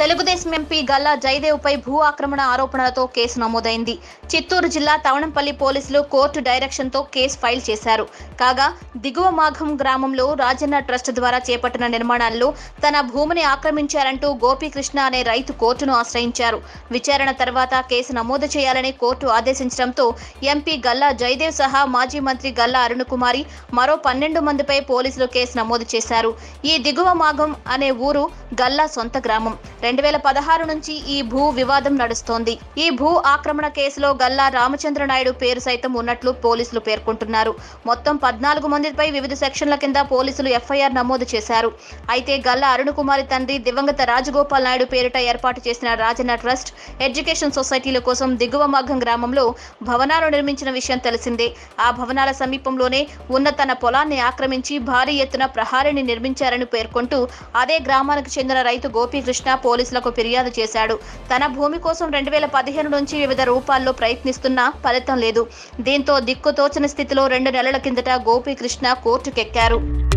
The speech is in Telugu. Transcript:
తెలుగుదేశం ఎంపీ గల్లా జయదేవ్పై భూ ఆక్రమణ ఆరోపణలతో కేసు నమోదైంది చిత్తూరు జిల్లా తవణంపల్లి పోలీసులు కోర్టు డైరెక్షన్తో కేసు ఫైల్ చేశారు కాగా దిగువ మాఘం గ్రామంలో రాజన్న ట్రస్ట్ ద్వారా చేపట్టిన నిర్మాణాల్లో తన భూమిని ఆక్రమించారంటూ గోపీకృష్ణ అనే రైతు కోర్టును ఆశ్రయించారు విచారణ తర్వాత కేసు నమోదు చేయాలని కోర్టు ఆదేశించడంతో ఎంపీ గల్లా జయదేవ్ సహా మాజీ మంత్రి గల్లా అరుణకుమారి మరో పన్నెండు మందిపై పోలీసులు కేసు నమోదు చేశారు ఈ దిగువ మాఘం అనే ఊరు గల్లా సొంత గ్రామం రెండు వేల పదహారు నుంచి ఈ భూ వివాదం నడుస్తోంది ఈ భూ ఆక్రమణ కేసులో గల్లా రామచంద్ర నాయుడు పేరు సైతం ఉన్నట్లు పోలీసులు పేర్కొంటున్నారు మొత్తం పద్నాలుగు మందిపై వివిధ సెక్షన్ల కింద పోలీసులు ఎఫ్ఐఆర్ నమోదు చేశారు అయితే గల్లా అరుణ్ కుమారి తండ్రి దివంగత రాజగోపాల్ నాయుడు పేరిట ఏర్పాటు చేసిన రాజన్న ట్రస్ట్ ఎడ్యుకేషన్ సొసైటీల కోసం దిగువ మగ్గం గ్రామంలో భవనాలు నిర్మించిన విషయం తెలిసిందే ఆ భవనాల సమీపంలోనే ఉన్న తన పొలాన్ని ఆక్రమించి భారీ ఎత్తున ప్రహారిని నిర్మించారని పేర్కొంటూ అదే గ్రామానికి చెందిన రైతు గోపీకృష్ణ పోలీసులకు ఫిర్యాదు చేశాడు తన భూమి కోసం రెండు వేల పదిహేను నుంచి వివిధ రూపాల్లో ప్రయత్నిస్తున్నా ఫలితం లేదు దీంతో దిక్కుతోచని స్థితిలో రెండు నెలల కిందట గోపీకృష్ణ కోర్టుకెక్కారు